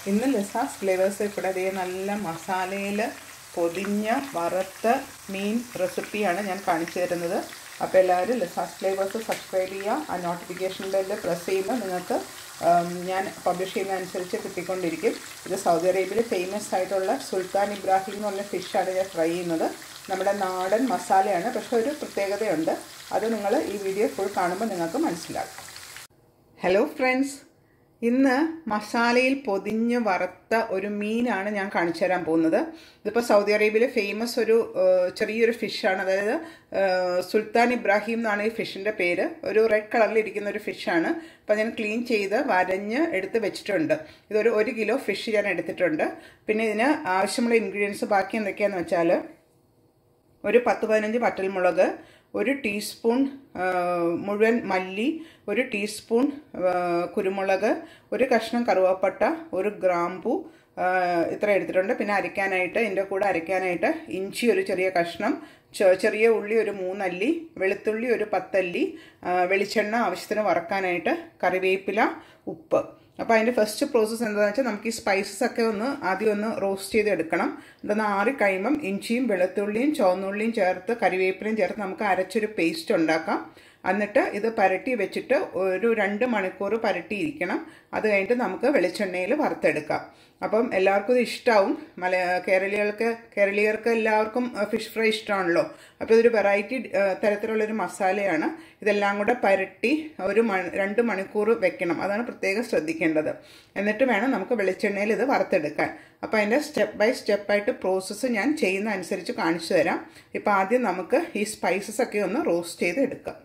ഇന്ന് Liza's flavours ഇവിടെ ദേ നല്ല മസാലയിൽ പൊതിഞ്ഞ വറുത്ത മീൻ റെസിപ്പിയാണ് ഞാൻ കാണിച്ചു തരുന്നത് അപ്പോൾ എല്ലാവരും ലിസാസ് ഫ്ലേവേഴ്സ് സബ്സ്ക്രൈബ് ചെയ്യുക ആ നോട്ടിഫിക്കേഷൻ ബെല്ല് പ്രസ് ചെയ്യുമ്പോൾ നിങ്ങൾക്ക് ഉം, ഞാൻ പബ്ലിഷ് ചെയ്യുന്നതനുസരിച്ച് കിട്ടിക്കൊണ്ടിരിക്കും ഇത് സൗദി അറേബ്യയിൽ ഫേമസ് ആയിട്ടുള്ള സുൽത്താൻ ഇബ്രാഹിം എന്ന് പറഞ്ഞ ഫിഷാണ് ഞാൻ ഫ്രൈ ചെയ്യുന്നത് നമ്മുടെ നാടൻ മസാലയാണ് പക്ഷേ ഒരു പ്രത്യേകതയുണ്ട് അത് നിങ്ങൾ ഈ വീഡിയോ ഫുൾ കാണുമ്പോൾ നിങ്ങൾക്ക് മനസ്സിലാകും ഹലോ ഫ്രണ്ട്സ് ഇന്ന് മസാലയിൽ പൊതിഞ്ഞ് വറുത്ത ഒരു മീനാണ് ഞാൻ കാണിച്ചു തരാൻ പോകുന്നത് ഇതിപ്പോൾ സൗദി അറേബ്യയിലെ ഫേമസ് ഒരു ഏഹ്, ചെറിയൊരു ഫിഷാണ് അതായത് ഏഹ്, സുൽത്താൻ ഇബ്രാഹിം എന്നാണ് ഈ ഫിഷിൻ്റെ പേര് ഒരു റെഡ് കളറിൽ ഇരിക്കുന്ന ഒരു ഫിഷാണ് അപ്പോൾ ഞാൻ ക്ലീൻ ചെയ്ത് വരഞ്ഞ് എടുത്ത് വെച്ചിട്ടുണ്ട് ഇതൊരു ഒരു കിലോ ഫിഷ് ഞാൻ എടുത്തിട്ടുണ്ട് പിന്നെ ഇതിന് ആവശ്യമുള്ള ഇൻഗ്രീഡിയൻസ് ബാക്കി എന്തൊക്കെയാണെന്ന് വെച്ചാൽ ഒരു പത്ത് പതിനഞ്ച് വറ്റൽമുളക് ഒരു ടീസ്പൂൺ ആ, മുഴുവൻ മല്ലി ഒരു ടീസ്പൂൺ ആ, കുരുമുളക് ഒരു കഷ്ണം കറുവാപ്പട്ട ഒരു ഗ്രാമ്പു ആ, ഇത്ര എടുത്തിട്ടുണ്ട് പിന്നെ അരയ്ക്കാനായിട്ട് ഇതിൻ്റെ കൂടെ അരയ്ക്കാനായിട്ട് ഇഞ്ചി ഒരു ചെറിയ കഷ്ണം ചെ- ചെറിയ ഉള്ളി ഒരു മൂന്നല്ലി വെളുത്തുള്ളി ഒരു പത്തല്ലി ആ, വെളിച്ചെണ്ണ ആവശ്യത്തിന് വറക്കാനായിട്ട് കറിവേപ്പില ഉപ്പ് അപ്പോൾ അതിൻ്റെ ഫസ്റ്റ് പ്രോസസ്സ് എന്താണെന്ന് വെച്ചാൽ നമുക്ക് ഈ സ്പൈസസ് ഒക്കെ ഒന്ന് ആദ്യം ഒന്ന് റോസ്റ്റ് ചെയ്ത് എടുക്കണം ഇതൊന്ന് ആറി കഴിയുമ്പം ഇഞ്ചിയും വെളുത്തുള്ളിയും ചുവന്നുള്ളിയും ചേർത്ത് കറിവേപ്പിലയും ചേർത്ത് നമുക്ക് അരച്ചൊരു പേസ്റ്റ് ഉണ്ടാക്കാം എന്നിട്ട് ഇത് പരട്ടി വെച്ചിട്ട് ഒരു രണ്ട് മണിക്കൂർ പരട്ടിയിരിക്കണം അത് കഴിഞ്ഞിട്ട് നമുക്ക് വെളിച്ചെണ്ണയിൽ വറുത്തെടുക്കാം അപ്പം എല്ലാവർക്കും ഇത് ഇഷ്ടമാവും മല കേരളീയർക്ക് കേരളീയർക്ക് എല്ലാവർക്കും ഫിഷ് ഫ്രൈ ഇഷ്ടമാണല്ലോ അപ്പോൾ ഇതൊരു വെറൈറ്റി തരത്തിലുള്ളൊരു മസാലയാണ് ഇതെല്ലാം കൂടെ പരട്ടി ഒരു മണി രണ്ട് മണിക്കൂർ വെക്കണം അതാണ് പ്രത്യേകം ശ്രദ്ധിക്കേണ്ടത് എന്നിട്ട് വേണം നമുക്ക് വെളിച്ചെണ്ണയിൽ ഇത് വറുത്തെടുക്കാൻ അപ്പോൾ അതിൻ്റെ സ്റ്റെപ്പ് ബൈ സ്റ്റെപ്പായിട്ട് പ്രോസസ്സ് ഞാൻ ചെയ്യുന്ന അനുസരിച്ച് കാണിച്ചു തരാം ഇപ്പോൾ ആദ്യം നമുക്ക് ഈ സ്പൈസസ് ഒക്കെ ഒന്ന് റോസ്റ്റ് ചെയ്ത് എടുക്കാം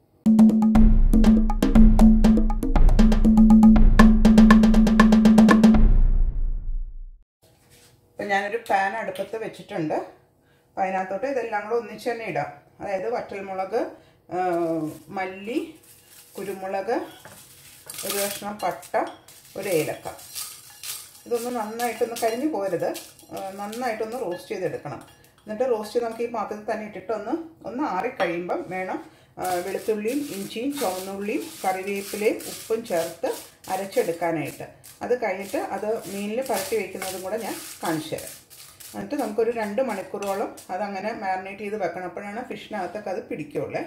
ഇപ്പം ഞാനൊരു പാൻ അടുപ്പത്ത് വെച്ചിട്ടുണ്ട് അപ്പം അതിനകത്തോട്ട് ഇതെല്ലാം കൂടെ ഒന്നിച്ച് തന്നെ ഇടാം അതായത് വറ്റൽമുളക് ആ, മല്ലി കുരുമുളക് ഒരു കഷ്ണം പട്ട ഒരു ഏലക്ക ഇതൊന്ന് നന്നായിട്ടൊന്ന് കരിഞ്ഞു പോരുത് ആ, നന്നായിട്ടൊന്ന് റോസ്റ്റ് ചെയ്തെടുക്കണം എന്നിട്ട് റോസ്റ്റ് നമുക്ക് ഈ പാത്രത്തിൽ തന്നെ ഇട്ടിട്ട് ഒന്ന് ഒന്ന് ആറിക്കഴിയുമ്പം വേണം ആ, വെളുത്തുള്ളിയും ഇഞ്ചിയും ചുവന്നുള്ളിയും കറിവേപ്പിലയും ഉപ്പും ചേർത്ത് അരച്ചെടുക്കാനായിട്ട് അത് കഴിഞ്ഞിട്ട് അത് മീനിൽ പരട്ടി വയ്ക്കുന്നതും കൂടെ ഞാൻ കാണിച്ചു തരാം എന്നിട്ട് നമുക്കൊരു രണ്ട് മണിക്കൂറോളം അതങ്ങനെ മാരിനേറ്റ് ചെയ്ത് വെക്കണം അപ്പോഴാണ് ഫിഷിനകത്തൊക്കെ അത് പിടിക്കുള്ളേ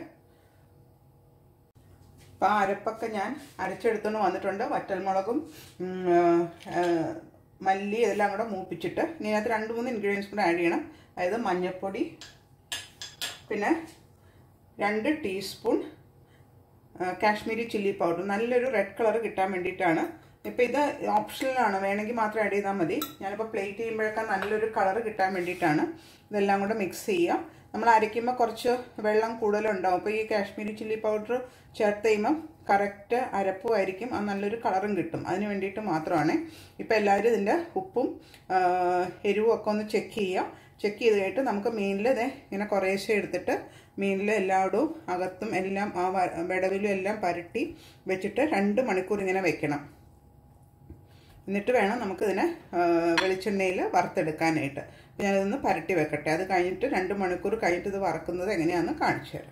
അപ്പോൾ ആ അരപ്പൊക്കെ ഞാൻ അരച്ചെടുത്തുകൊണ്ട് വന്നിട്ടുണ്ട് വറ്റൽമുളകും ഉം, ആ, മല്ലി ഇതെല്ലാം കൂടെ മൂപ്പിച്ചിട്ട് ഇനി അതിനകത്ത് രണ്ട് മൂന്ന് ഇൻഗ്രീഡിയൻസ് കൂടെ ആഡ് ചെയ്യണം അതായത് മഞ്ഞൾപ്പൊടി പിന്നെ രണ്ട് ടീസ്പൂൺ കാശ്മീരി ചില്ലി പൗഡർ നല്ലൊരു റെഡ് കളർ കിട്ടാൻ വേണ്ടിയിട്ടാണ് ഇപ്പോൾ ഇത് ഓപ്ഷണലാണ് വേണമെങ്കിൽ മാത്രം ആഡ് ചെയ്താൽ മതി ഞാനിപ്പോൾ പ്ലേറ്റ് ചെയ്യുമ്പോഴൊക്കെ നല്ലൊരു കളർ കിട്ടാൻ വേണ്ടിയിട്ടാണ് ഇതെല്ലാം കൂടെ മിക്സ് ചെയ്യുക നമ്മൾ അരയ്ക്കുമ്പോൾ കുറച്ച് വെള്ളം കൂടുതലുണ്ടാവും അപ്പോൾ ഈ കാശ്മീരി ചില്ലി പൗഡർ ചേർത്ത് കഴിയുമ്പം കറക്റ്റ് അരപ്പുമായിരിക്കും അത് നല്ലൊരു കളറും കിട്ടും അതിന് വേണ്ടിയിട്ട് മാത്രമാണ് ഇപ്പോൾ എല്ലാവരും ഇതിൻ്റെ ഉപ്പും ആ, എരിവും ഒക്കെ ഒന്ന് ചെക്ക് ചെയ്യുക ചെക്ക് ചെയ്ത് കഴിഞ്ഞിട്ട് നമുക്ക് മീനിൽ ഇത് ഇങ്ങനെ കുറേശ്ശെ എടുത്തിട്ട് മീനിൽ എല്ലായിടവും അകത്തും എല്ലാം ആ വ- വിടവിലും എല്ലാം പരട്ടി വെച്ചിട്ട് രണ്ട് മണിക്കൂർ ഇങ്ങനെ വെക്കണം എന്നിട്ട് വേണം നമുക്കിതിനെ വെളിച്ചെണ്ണയിൽ വറുത്തെടുക്കാനായിട്ട് ഞാനിതൊന്ന് പരട്ടി വെക്കട്ടെ അത് കഴിഞ്ഞിട്ട് രണ്ട് മണിക്കൂർ കഴിഞ്ഞിട്ട് ഇത് വറക്കുന്നത് എങ്ങനെയാണെന്ന് കാണിച്ചു തരാം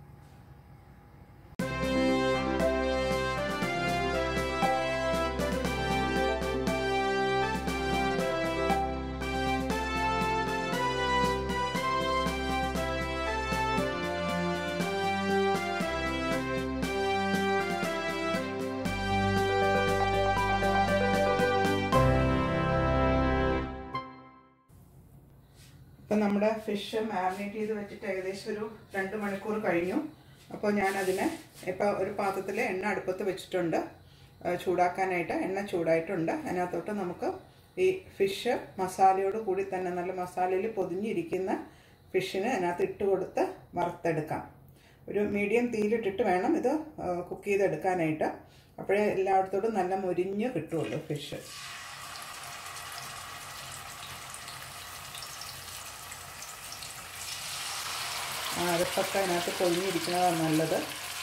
ഇപ്പം നമ്മുടെ ഫിഷ് മാരിനേറ്റ് ചെയ്ത് വെച്ചിട്ട് ഏകദേശം ഒരു രണ്ട് മണിക്കൂർ കഴിഞ്ഞു അപ്പോൾ ഞാനതിനെ ഇപ്പോൾ ഒരു പാത്രത്തിൽ എണ്ണ അടുപ്പത്ത് വെച്ചിട്ടുണ്ട് ആ, ചൂടാക്കാനായിട്ട് എണ്ണ ചൂടായിട്ടുണ്ട് അതിനകത്തോട്ട് നമുക്ക് ഈ ഫിഷ് മസാലയോട് കൂടി തന്നെ നല്ല മസാലയിൽ പൊതിഞ്ഞിരിക്കുന്ന ഫിഷിന് അതിനകത്ത് ഇട്ട് കൊടുത്ത് വറുത്തെടുക്കാം ഒരു മീഡിയം തീയിലിട്ടിട്ട് വേണം ഇത് കുക്ക് ചെയ്തെടുക്കാനായിട്ട് അപ്പോഴേ എല്ലായിടത്തോടും നല്ല മുരിഞ്ഞ് കിട്ടുള്ളൂ ഫിഷ് ആ അരപ്പൊക്കെ അതിനകത്ത് പൊഴിഞ്ഞിരിക്കുന്നതാണ് നല്ലത്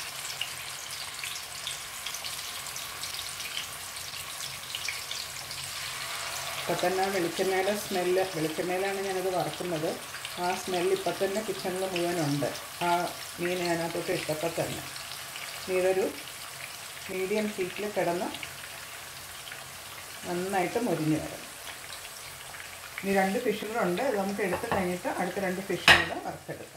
ഇപ്പം തന്നെ വെളിച്ചെണ്ണയുടെ സ്മെല്ല് വെളിച്ചെണ്ണയിലാണ് ഞാനത് വറക്കുന്നത് ആ സ്മെല്ല് ഇപ്പം തന്നെ കിച്ചണിൽ മുഴുവനുണ്ട് ആ മീൻ അതിനകത്തോട്ട് ഇട്ടപ്പോൾ തന്നെ ഇതൊരു മീഡിയം ഹീറ്റിൽ കിടന്ന് നന്നായിട്ട് മുരിഞ്ഞ് വരും ഇനി രണ്ട് ഫിഷും കൂടെ ഉണ്ട് ഇത് നമുക്ക് എടുത്ത് കഴിഞ്ഞിട്ട് അടുത്ത രണ്ട് ഫിഷും കൂടെ വറുത്തെടുക്കാം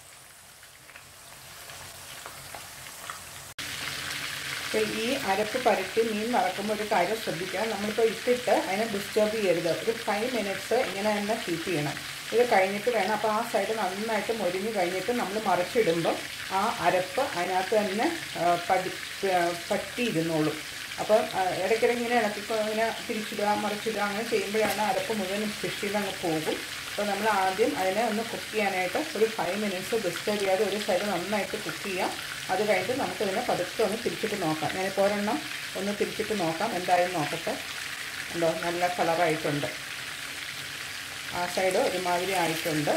അപ്പോൾ ഈ അരപ്പ് പരട്ടി മീൻ വറക്കുമ്പോൾ ഒരു കാര്യം ശ്രദ്ധിക്കുക നമ്മളിപ്പോൾ ഇട്ടിട്ട് അതിനെ ഡിസ്റ്റർബ് ചെയ്യരുത് ഒരു ഫൈവ് മിനിറ്റ്സ് ഇങ്ങനെ തന്നെ കീപ്പ് ചെയ്യണം ഇത് കഴിഞ്ഞിട്ട് വേണം അപ്പോൾ ആ സൈഡ് നന്നായിട്ട് മൊരിഞ്ഞ് കഴിഞ്ഞിട്ട് നമ്മൾ മറിച്ചിടുമ്പം ആ അരപ്പ് അതിനകത്ത് തന്നെ പടി പറ്റിയിരുന്നോളും അപ്പം ഇടയ്ക്കിടയ്ക്ക് ഇങ്ങനെ ഇളക്കിക്കോ ഇങ്ങനെ തിരിച്ചിടുക മറിച്ചിടുക അങ്ങനെ ചെയ്യുമ്പോഴാണ് അരപ്പ് മുഴുവൻ ഫിഷിൽ അങ്ങ് പോകും അപ്പോൾ നമ്മൾ ആദ്യം അതിനെ ഒന്ന് കുക്ക് ചെയ്യാനായിട്ട് ഒരു ഫൈവ് മിനിറ്റ്സ് ഡിസ്റ്റർബ് ചെയ്യാതെ ഒരു സൈഡ് നന്നായിട്ട് കുക്ക് ചെയ്യാം അത് കഴിഞ്ഞിട്ട് നമുക്കിതിനെ പതുക്കെ ഒന്ന് തിരിച്ചിട്ട് നോക്കാം ഞാനിപ്പോൾ ഒരെണ്ണം ഒന്ന് തിരിച്ചിട്ട് നോക്കാം എന്തായാലും നോക്കട്ടെ ഉണ്ടോ നല്ല കളറായിട്ടുണ്ട് ആ സൈഡ് ഒരുമാതിരി ആയിട്ടുണ്ട്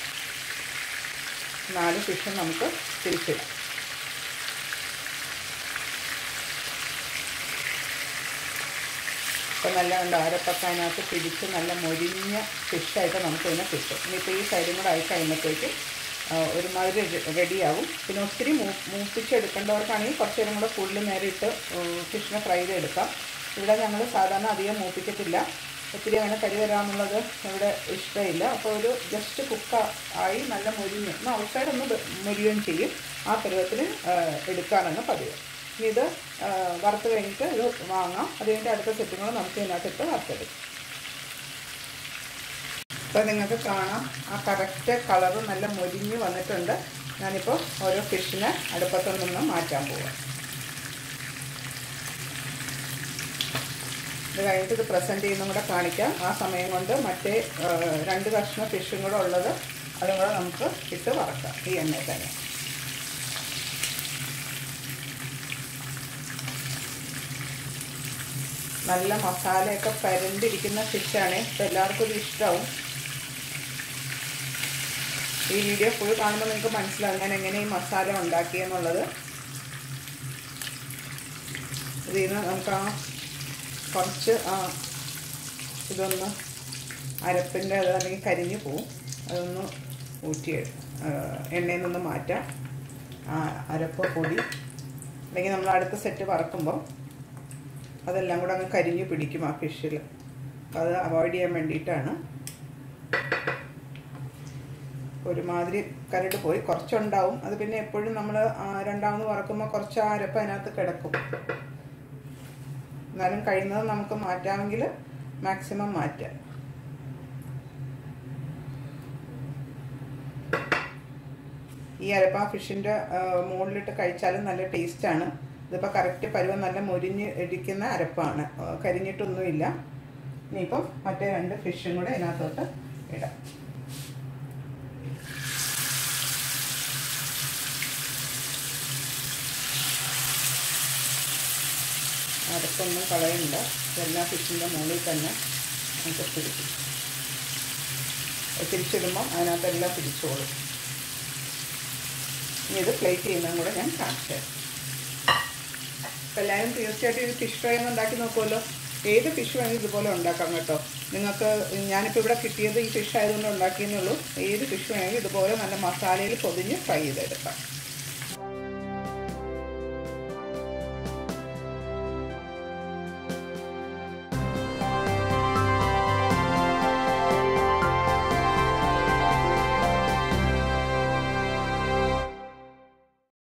നാല് ഫിഷും നമുക്ക് തിരിച്ചിടാം അപ്പോൾ നല്ല ഉണ്ട് അരപ്പൊക്കെ അതിനകത്ത് പിടിച്ച് നല്ല മൊരിഞ്ഞ ഫിഷായിട്ട് നമുക്കിതിനെ കിട്ടും ഇനിയിപ്പോൾ ഈ സൈഡും കൂടെ ആയി കഴിയുമ്പോഴത്തേക്ക് ഒരുമാതിരി റെഡിയാവും പിന്നെ ഒത്തിരി മൂ മൂപ്പിച്ചെടുക്കേണ്ടവർക്കാണെങ്കിൽ കുറച്ച് നേരം കൂടെ കൂടുതൽ നേരം ഇട്ട് ഫിഷിനെ ഫ്രൈ ചെയ്തെടുക്കാം ഇവിടെ ഞങ്ങൾ സാധാരണ അധികം മൂപ്പിക്കത്തില്ല ഒത്തിരി അങ്ങനെ കരി വരാമെന്നുള്ളത് ഇവിടെ ഇഷ്ടമില്ല അപ്പോൾ ഒരു ജസ്റ്റ് കുക്ക ആയി നല്ല മൊരിഞ്ഞ് എന്നാൽ ഔട്ട്സൈഡ് ഒന്ന് മൊരിയുകയും ചെയ്യും ആ പരുവത്തിൽ എടുക്കാനാണ് പതിവ് ഇനി ഇത് വറുത്ത് കഴിഞ്ഞിട്ട് ഇത് വാങ്ങാം അത് കഴിഞ്ഞിട്ട് അടുത്ത സെറ്റും കൂടെ നമുക്ക് ഇതിനകത്തിട്ട് വറുത്തെടുക്കാം അപ്പോൾ നിങ്ങൾക്ക് കാണാം ആ കറക്റ്റ് കളറ് നല്ല മൊരിഞ്ഞ് വന്നിട്ടുണ്ട് ഞാനിപ്പോൾ ഓരോ ഫിഷിനെ അടുപ്പത്തു നിന്ന് മാറ്റാൻ പോവാം ഇത് കഴിഞ്ഞിട്ട് ഇത് പ്രസൻറ്റ് ചെയ്യുന്നതും കൂടെ കാണിക്കാം ആ സമയം കൊണ്ട് മറ്റേ രണ്ട് കഷ്ണം ഫിഷും കൂടെ ഉള്ളത് അതും കൂടെ നമുക്ക് ഇട്ട് വറക്കാം ഈ എണ്ണയിൽ തന്നെ നല്ല മസാലയൊക്കെ പരണ്ടിരിക്കുന്ന ഫിഷാണ് ഇപ്പോൾ എല്ലാവർക്കും ഇത് ഇഷ്ടമാവും ഈ വീഡിയോ ഫുൾ കാണുമ്പോൾ നിങ്ങൾക്ക് മനസ്സിലാവും ഞാൻ എങ്ങനെ ഈ മസാല ഉണ്ടാക്കിയെന്നുള്ളത് ഇതിൽ നിന്ന് നമുക്ക് ആ കുറച്ച് ആ ഇതൊന്ന് അരപ്പിൻ്റെ അത് അല്ലെങ്കിൽ കരിഞ്ഞു പോവും അതൊന്ന് ഊറ്റി എണ്ണയിൽ നിന്ന് മാറ്റാം ആ അരപ്പ് പൊടി അല്ലെങ്കിൽ നമ്മൾ അടുത്ത സെറ്റ് വറക്കുമ്പോൾ അതെല്ലാം കൂടെ അങ്ങ് കരിഞ്ഞു പിടിക്കും ആ ഫിഷിൽ അത് അവോയ്ഡ് ചെയ്യാൻ വേണ്ടിയിട്ടാണ് ഒരുമാതിരി കരട് പോയി കുറച്ചുണ്ടാവും അത് പിന്നെ എപ്പോഴും നമ്മൾ രണ്ടാമത് വറക്കുമ്പോൾ കുറച്ച് അരപ്പ് അതിനകത്ത് കിടക്കും എന്നാലും കഴിയുന്നത് നമുക്ക് മാറ്റാമെങ്കിൽ മാക്സിമം മാറ്റാം ഈ അരപ്പ ഫിഷിൻ്റെ മുകളിലിട്ട് കഴിച്ചാലും നല്ല ടേസ്റ്റാണ് ഇതിപ്പോൾ കറക്റ്റ് പരുവം നല്ല മൊരിഞ്ഞ് ഇരിക്കുന്ന അരപ്പാണ് കരിഞ്ഞിട്ടൊന്നുമില്ല ഇനിയിപ്പം മറ്റേ രണ്ട് ഫിഷും കൂടെ ഇതിനകത്തോട്ട് ഇടാം അരപ്പൊന്നും കളയണ്ട ഇതെല്ലാം ഫിഷിൻ്റെ മുകളിൽ തന്നെ നമുക്ക് പിടിക്കും തിരിച്ചിടുമ്പം അതിനകത്തെല്ലാം പിടിച്ചോളും ഇനി ഇത് പ്ലേറ്റ് ചെയ്യുന്നതും കൂടെ ഞാൻ കാണിച്ചു തരാം അപ്പോൾ എല്ലാവരും തീർച്ചയായിട്ടും ഇത് ഫിഷ് ഫ്രൈ ഒന്ന് ഉണ്ടാക്കി നോക്കുമല്ലോ ഏത് ഫിഷ് വേണമെങ്കിലും ഇതുപോലെ ഉണ്ടാക്കാം കേട്ടോ നിങ്ങൾക്ക് ഞാനിപ്പോൾ ഇവിടെ കിട്ടിയത് ഈ ഫിഷ് ആയതുകൊണ്ട് ഉണ്ടാക്കിയെന്നുള്ളൂ ഏത് ഫിഷ് വേണമെങ്കിലും ഇതുപോലെ നല്ല മസാലയിൽ പൊതിഞ്ഞ് ഫ്രൈ ചെയ്തെടുക്കാം